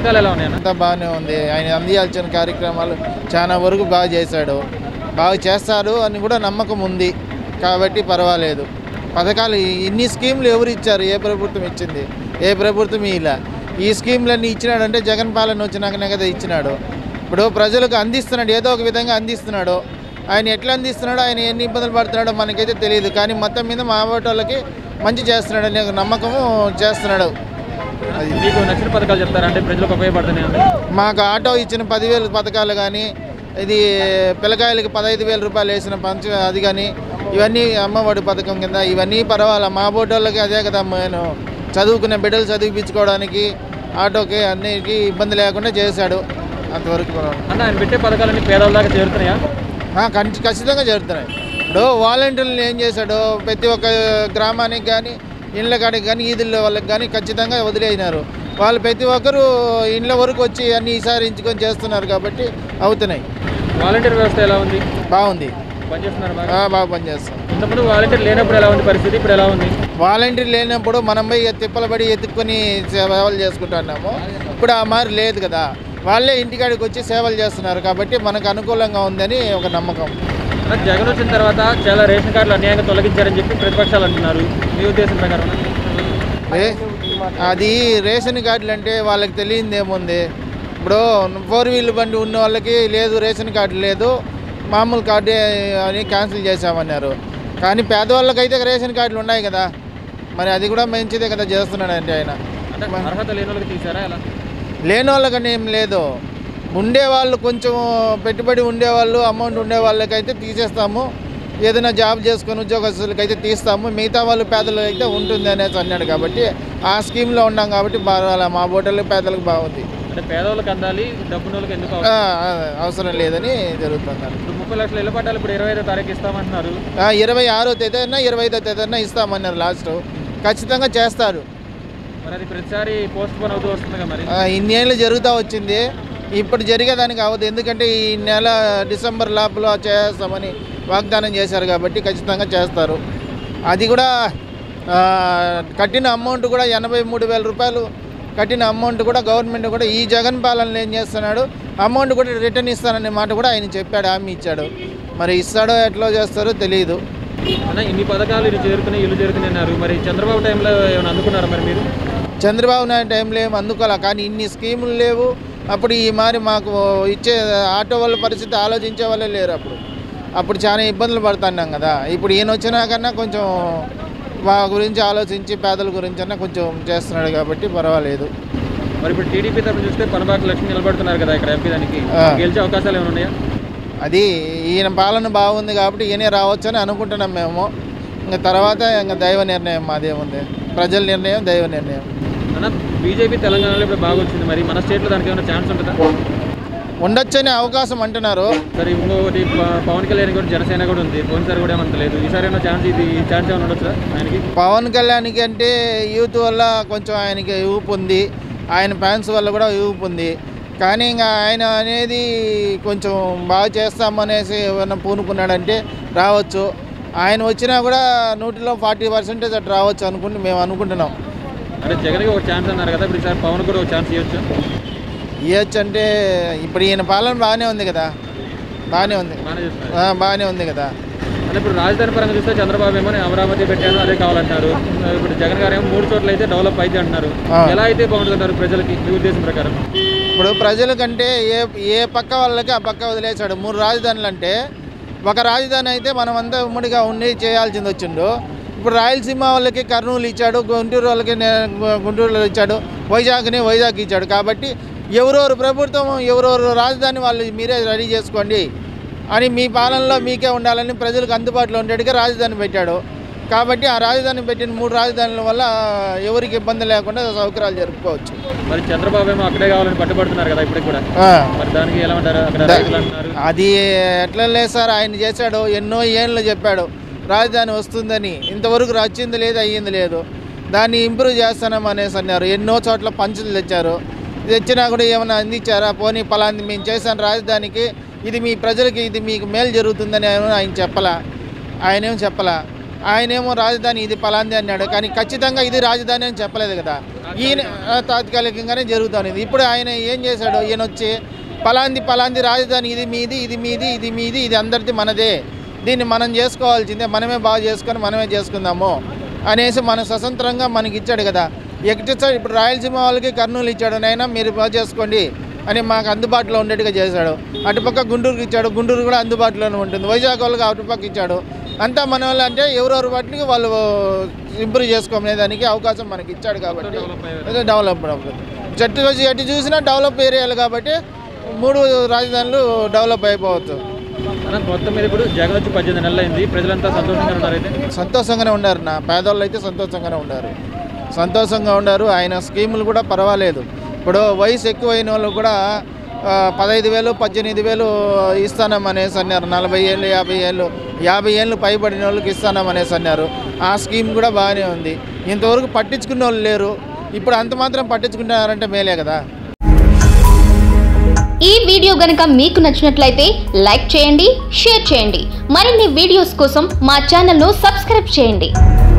పథకాలు ఎలా ఉన్నాయన్న అంతా బాగానే ఉంది ఆయన అందియాల్సిన కార్యక్రమాలు చాలా వరకు బాగా చేశాడు బాగా చేస్తారు అని కూడా నమ్మకం ఉంది కాబట్టి పర్వాలేదు పథకాలు ఇన్ని స్కీములు ఎవరు ఇచ్చారు ఏ ప్రభుత్వం ఇచ్చింది ఏ ప్రభుత్వం ఇలా ఈ స్కీములన్నీ ఇచ్చినాడంటే జగన్ పాలన వచ్చినాకనే కదా ఇచ్చినాడు ఇప్పుడు ప్రజలకు అందిస్తున్నాడు ఏదో ఒక విధంగా అందిస్తున్నాడు ఆయన ఎట్లా అందిస్తున్నాడో ఆయన ఎన్ని ఇబ్బందులు పడుతున్నాడో మనకైతే తెలియదు కానీ మొత్తం మీద మా ఓటర్లకి మంచి చేస్తున్నాడు అనే ఒక నమ్మకము చేస్తున్నాడు అది మీకు నచ్చిన పథకాలు చెప్తారా అంటే ప్రజలకు ఉపయోగపడుతున్నాయి మాకు ఆటో ఇచ్చిన పదివేలు పథకాలు కానీ ఇది పిల్లకాయలకి పదహైదు వేల రూపాయలు వేసిన పంచ అది కానీ ఇవన్నీ అమ్మఒడి పథకం కింద ఇవన్నీ పర్వాలా మా బోటోళ్ళకి అదే కదా నేను చదువుకునే బిడ్డలు చదివించుకోవడానికి ఆటోకి అన్నిటికీ ఇబ్బంది లేకుండా చేశాడు అంతవరకు పర్వాలేదు అన్న ఆయన పెట్టే పథకాలన్నీ పేదల దాకా చేరుతున్నాయా ఆ, ఖంచి- ఖచ్చితంగా జరుగుతున్నాయి ఇప్పుడు వాలంటీర్లు ఏం చేశాడు ప్రతి ఒక్క గ్రామానికి కానీ ఇళ్ళ కాడికి కానీ ఈదుల వాళ్ళకి కానీ ఖచ్చితంగా వదిలేసినారు వాళ్ళు ప్రతి ఒక్కరూ ఇండ్ల వరకు వచ్చి అన్ని విసారించుకొని చేస్తున్నారు కాబట్టి అవుతున్నాయి వాలంటీర్ వ్యవస్థ ఎలా ఉంది బాగుంది పనిచేస్తున్నారు బాగా ఆ, బాగా పనిచేస్తాం ఇంతకుముందు వాలంటీర్ లేనప్పుడు ఎలా ఉంది పరిస్థితి ఇప్పుడు ఎలా ఉంది వాలంటీర్ లేనప్పుడు మనం పోయి తిప్పలబడి ఎత్తుక్కొని సేవలు చేసుకుంటున్నాము ఇప్పుడు ఆ మారి లేదు కదా వాళ్ళే ఇంటికాడికి వచ్చి సేవలు చేస్తున్నారు కాబట్టి మనకు అనుకూలంగా ఉందని ఒక నమ్మకం అన్న, జగన్ వచ్చిన తర్వాత చాలా రేషన్ కార్డులు అన్యాయంగా తొలగించారని చెప్పి ప్రతిపక్షాలు అంటున్నారు మీ ఉద్దేశం ప్రకారం ఏ అది రేషన్ కార్డులు అంటే వాళ్ళకి తెలియంది ఏముంది ఇప్పుడు ఫోర్ వీల్ బండి ఉన్న వాళ్ళకి లేదు రేషన్ కార్డు లేదు మామూలు కార్డు అని క్యాన్సిల్ చేశామన్నారు కానీ పేదవాళ్ళకైతే రేషన్ కార్డులు ఉన్నాయి కదా మరి అది కూడా మంచిదే కదా చేస్తున్నాడంటే ఆయన అంటే అర్హత లేని వాళ్ళకి తీసారా ఎలా లేని వాళ్ళకని ఏం లేదు ఉండేవాళ్ళు కొంచెం పెట్టుబడి ఉండేవాళ్ళు అమౌంట్ ఉండే వాళ్ళకైతే తీసేస్తాము ఏదైనా జాబ్ చేసుకొని ఉద్యోగస్తులకైతే తీస్తాము మిగతా వాళ్ళు పేదలు అయితే ఉంటుంది అనేసి అన్నాడు కాబట్టి ఆ స్కీమ్లో ఉన్నాం కాబట్టి బాగా మా బోటలు పేదలకు బాగుంది అంటే పేదవాళ్ళకి అందాలి డబ్బున వాళ్ళకి ఎందుకు ఆ, అవసరం? ఆ, అవసరం లేదని జరుగుతున్నారు ఇప్పుడు ముప్పై లక్షల ఇళ్ళ పట్టాలు ఇప్పుడు ఇరవై ఐదో తారీఖు ఇస్తామంటున్నారు ఆ, ఇరవై ఆరో తేదీన ఇరవై ఐదో తేదీన ఇస్తామన్నారు లాస్ట్ ఖచ్చితంగా చేస్తారు మరి అది ప్రతిసారి పోస్ట్ పోన్ అవుతూ వస్తుంది కదా మరి ఆ, ఇన్నేళ్ళు జరుగుతూ వచ్చింది ఇప్పుడు జరిగేదానికి అవ్వదు ఎందుకంటే ఈ నెల డిసెంబర్ లోపల చేస్తామని వాగ్దానం చేశారు కాబట్టి ఖచ్చితంగా చేస్తారు అది కూడా ఆ, కట్టిన అమౌంట్ కూడా ఎనభై మూడు వేల రూపాయలు కట్టిన అమౌంట్ కూడా గవర్నమెంట్ కూడా ఈ జగన్ పాలనలో ఏం చేస్తున్నాడు అమౌంట్ కూడా రిటర్న్ ఇస్తాననే మాట కూడా ఆయన చెప్పాడు హామీ ఇచ్చాడు మరి ఇస్తాడో ఎట్లా చేస్తారో తెలియదు అన్న ఇన్ని పథకాలు ఇన్ని చేరుతున్నాయి ఇల్లు చేరుతున్నాయి అన్నారు మరి చంద్రబాబు టైంలో ఏమైనా అందుకున్నారా మరి మీరు చంద్రబాబు నాయుడు టైంలో ఏం అందుకోలే కానీ ఇన్ని స్కీములు లేవు అప్పుడు ఈ మరి మాకు ఇచ్చే ఆటో వాళ్ళ పరిస్థితి ఆలోచించే వాళ్ళే లేరు అప్పుడు అప్పుడు చాలా ఇబ్బందులు పడుతున్నాం కదా ఇప్పుడు ఈయన వచ్చినాకన్నా కొంచెం మా గురించి ఆలోచించి పేదల గురించి అన్నా కొంచెం చేస్తున్నాడు కాబట్టి పర్వాలేదు మరి ఇప్పుడు టీడీపీ తరఫున చూస్తే పనబాక లక్ష్మి నిలబడుతున్నారు కదా ఇక్కడ ఎంపీ దానికి ఆ. గెలిచే అవకాశాలు ఏమైనా ఉన్నాయా అది ఈయన పాలన బాగుంది కాబట్టి ఈయనే రావచ్చని అనుకుంటున్నాం మేము ఇంకా తర్వాత ఇంకా దైవ నిర్ణయం మాదేముంది ప్రజల నిర్ణయం దైవ నిర్ణయం అన్న బీజేపీ తెలంగాణలో ఇప్పుడు బాగా వచ్చింది మరి మన స్టేట్లో దానికి ఏమైనా ఛాన్స్ ఉంటుందా ఉండొచ్చనే అవకాశం అంటున్నారు సరే ఇంకోటి ప- పవన్ కళ్యాణ్ కూడా జనసేన కూడా ఉంది పోయినసారి కూడా ఏమంత లేదు ఈసారి ఏమైనా ఛాన్స్ ఇది ఛాన్స్ ఏమైనా ఉండొచ్చు ఆయనకి పవన్ కళ్యాణ్కి అంటే యూత్ వల్ల కొంచెం ఆయనకి ఊపు ఉంది ఆయన ఫ్యాన్స్ వల్ల కూడా ఊపు ఉంది కానీ ఇంకా ఆయన అనేది కొంచెం బాగా చేస్తామనేసి ఏమైనా పూనుకున్నాడంటే రావచ్చు ఆయన వచ్చినా కూడా నూటిలో ఫార్టీ పర్సెంటేజ్ అటు రావచ్చు అనుకుని మేము అనుకుంటున్నాం అంటే జగన్కి ఒక ఛాన్స్ అన్నారు కదా ఇప్పుడు ఈసారి పవన్ కూడా ఒక ఛాన్స్ ఇవ్వచ్చు ఇవ్వచ్చు అంటే ఇప్పుడు ఈయన పాలన బాగానే ఉంది కదా బాగానే ఉంది బాగానే చేస్తున్నారు ఆ, బాగానే ఉంది కదా అంటే ఇప్పుడు రాజధాని పరంగా చూస్తే చంద్రబాబు ఏమో నేను అమరావతి పెట్టాను అదే కావాలంటున్నారు ఇప్పుడు జగన్ గారు ఏమో మూడు చోట్ల అయితే డెవలప్ అయితే అంటున్నారు ఆ. ఎలా అయితే బాగుంటుందంటారు ప్రజలకి మీ ఉద్దేశం ప్రకారం ఇప్పుడు ప్రజలకంటే ఏ ఏ పక్క వాళ్ళకి ఆ పక్క వదిలేశాడు మూడు రాజధానులు అంటే ఒక రాజధాని అయితే మనం అంతా ఉమ్మడిగా ఉండి చేయాల్సింది వచ్చిండు ఇప్పుడు రాయలసీమ వాళ్ళకి కర్నూలు ఇచ్చాడు గుంటూరు వాళ్ళకి నే- గుంటూరులో ఇచ్చాడు వైజాగ్ని వైజాగ్ ఇచ్చాడు కాబట్టి ఎవరెవరు ప్రభుత్వం ఎవరెవరు రాజధాని వాళ్ళు మీరే రెడీ చేసుకోండి అని మీ పాలనలో మీకే ఉండాలని ప్రజలకు అందుబాటులో ఉండేట్టుగా రాజధాని పెట్టాడు కాబట్టి ఆ రాజధాని పెట్టిన మూడు రాజధానుల వల్ల ఎవరికి ఇబ్బంది లేకుండా సౌకర్యాలు జరుపుకోవచ్చు మరి చంద్రబాబు ఏమో అక్కడే కావాలని పట్టుబడుతున్నారు కదా ఇప్పటికి కూడా ఆ. మరి దానికి ఎలా అంటారు అక్కడ దా- రైతులు అంటున్నారు అది ఎట్లా లేదు సార్ ఆయన చేశాడు ఎన్నో ఏళ్ళు చెప్పాడు రాజధాని వస్తుందని ఇంతవరకు వచ్చింది లేదు అయ్యింది లేదు దాన్ని ఇంప్రూవ్ చేస్తానం అనేసి అన్నారు ఎన్నో చోట్ల పంచులు తెచ్చారు తెచ్చినా కూడా ఏమైనా అందించారా పోనీ పలాంది మేము చేశాను రాజధానికి ఇది మీ ప్రజలకి ఇది మీకు మేలు జరుగుతుందని ఏమో ఆయన చెప్పలా ఆయన ఏం చెప్పలా ఆయనేమో రాజధాని ఇది పలాంది అన్నాడు కానీ ఖచ్చితంగా ఇది రాజధాని అని చెప్పలేదు కదా ఈయన ఆ, తాత్కాలికంగానే జరుగుతుంది ఇప్పుడు ఆయన ఏం చేశాడు ఈయన వచ్చి పలాంది పలాంది రాజధాని ఇది మీది ఇది మీది ఇది మీది ఇది అందరిది మనదే దీన్ని మనం చేసుకోవాల్సిందే మనమే బాగా చేసుకొని మనమే చేసుకుందాము అనేసి మన స్వతంత్రంగా మనకి ఇచ్చాడు కదా ఎక్కిచ్చాడు ఇప్పుడు రాయలసీమ వాళ్ళకి కర్నూలు ఇచ్చాడు నైనా మీరు బాగా చేసుకోండి అని మాకు అందుబాటులో ఉండేట్టుగా చేశాడు అటుపక్క గుంటూరుకి ఇచ్చాడు గుంటూరు కూడా అందుబాటులోనే ఉంటుంది వైజాగ్ వాళ్ళకి అటుపక్క ఇచ్చాడు అంతా మన వాళ్ళు అంటే ఎవరెవరి వాటికి వాళ్ళు ఇంప్రూవ్ చేసుకునే దానికి అవకాశం మనకి ఇచ్చాడు కాబట్టి డెవలప్ అయ్యారు. అదే డెవలప్ అవుతుంది చెట్టు వచ్చి ఎటు చూసినా డెవలప్ ఏరియాలు కాబట్టి మూడు రాజధానులు డెవలప్ అయిపోవచ్చు అన్న మొత్తం మీద ఇప్పుడు జగన్ వచ్చి పద్దెనిమిది నెలలు అయింది ప్రజలంతా సంతోషంగా ఉన్నారు అయితే సంతోషంగానే ఉన్నారు నా పేదవాళ్ళు అయితే సంతోషంగానే ఉన్నారు సంతోషంగా ఉన్నారు ఆయన స్కీములు కూడా పర్వాలేదు ఇప్పుడు వయసు ఎక్కువైన వాళ్ళు కూడా ఆ, పదహైదు వేలు పద్దెనిమిది వేలు ఇస్తానం అనేసి అన్నారు నలభై ఏళ్ళు యాభై ఏళ్ళు యాభై ఏళ్ళు పైబడిన వాళ్ళకి ఇస్తానం అనేసి అన్నారు ఆ స్కీమ్ కూడా బాగానే ఉంది ఇంతవరకు పట్టించుకున్న వాళ్ళు లేరు ఇప్పుడు అంత మాత్రం పట్టించుకుంటున్నారంటే మేలే కదా ఈ వీడియో గనుక మీకు నచ్చినట్లయితే లైక్ చేయండి షేర్ చేయండి మరిన్ని వీడియోస్ కోసం మా ఛానల్ను సబ్స్క్రైబ్ చేయండి